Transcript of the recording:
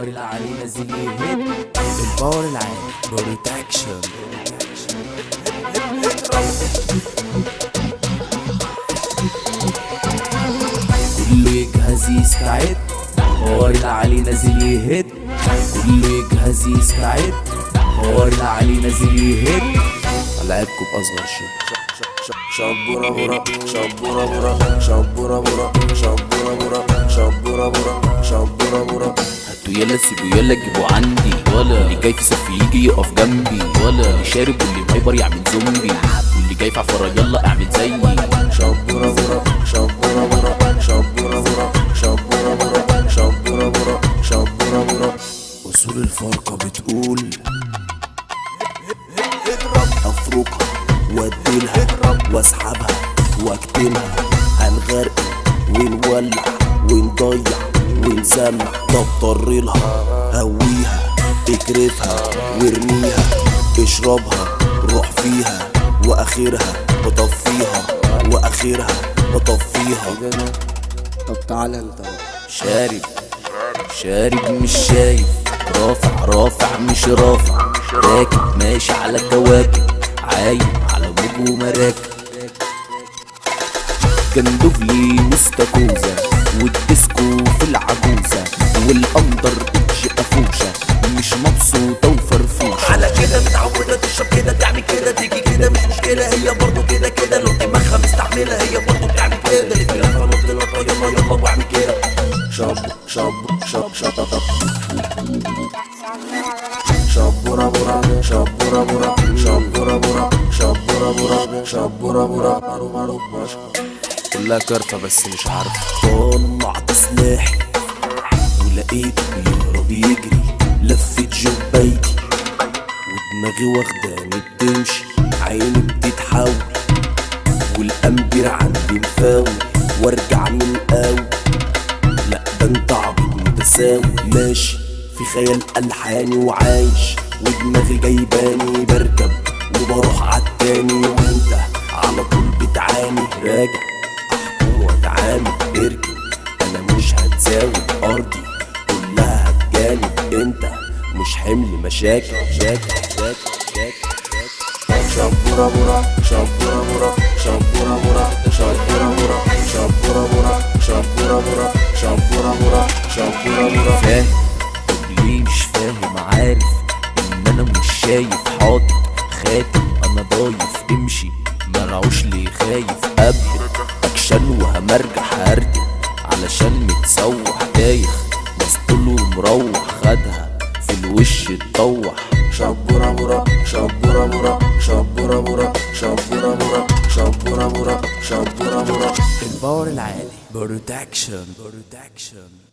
الباور العالي نازل يهد الباور العالي بروتكشن كله يجهز يستعد الباور العالي نازل يهد كله يجهز يستعد الباور العالي نازل يهد ألعبكم بأصغر شيء شبورا برا شبورا برا شبورا برا شبورا برا شبورا برا شبورا برا هاتوا يلا سيبوا يلا جيبوا عندي ولا اللي جاي في صف يجي يقف جنبي ولا اللي شارب واللي فايبر يعمل زومبي واللي جاي في عفرة يلا اعمل زيي شبورا برا شبورا برا شبورا برا شبورا برا شبورا برا شبورا برا اصول الفرقة بتقول افركها واديلها واسحبها واكتمها هنغرق ونولع ونضيع ونسمع طب طرلها هويها اكرفها وارميها اشربها روح فيها واخرها بطفيها واخرها بطفيها طب تعالى انت بقى شارب شارب مش شايف رافع رافع مش رافع راكب ماشي على الكواكب عايم على موج ومراكب جندوفلي واستاكوزا والديسكو في العجوزة والأندر اتش قفوشة مش مبسوطة وفرفوشة على كده متعودة تشرب كده تعمل كده تيجي كده مش مشكلة هي برضو كده كده لو دماغها مستعملة هي برضو بتعمل كده اللي في لفة نط لطة يلا يلا واعمل كده شب شب شب شب شب شبورا برا شبورا برا شبورا برا شبورا برا شبورا برا مارو مارو باشا كلها كارتة بس مش عارف طلعت سلاحي ولقيته بيهرب يجري لفت جبيتي ودماغي واخداني بتمشي عيني بتتحول والأمبير عندي مفاول وارجع من قوي لا ده انت عبيط متساوي ماشي في خيال ألحاني وعايش ودماغي جايباني بركب وبروح عالتاني وانت على طول بتعاني راجع احكم واتعامل اركب انا مش هتساوي ارضي كلها هتجانب انت مش حمل مشاكل شاكل شاكل شاكل شبورا برا شبورا برا شبورا برا شبورا برا شبورا برا شبورا برا شبورا برا شبورا برا فاهم طب ليه مش فاهم عارف ان انا مش شايف حاطط خاتم انا ضايف امشي مرعوش ليه خايف قبل اكشن وهمرجح هردم علشان متسوح دايخ مسطول ومروح خدها في الوش اتطوح شبورا برا شبورا برا شبورا برا شبورا برا شبورا برا شبورا برا الباور العالي بروتكشن بروتكشن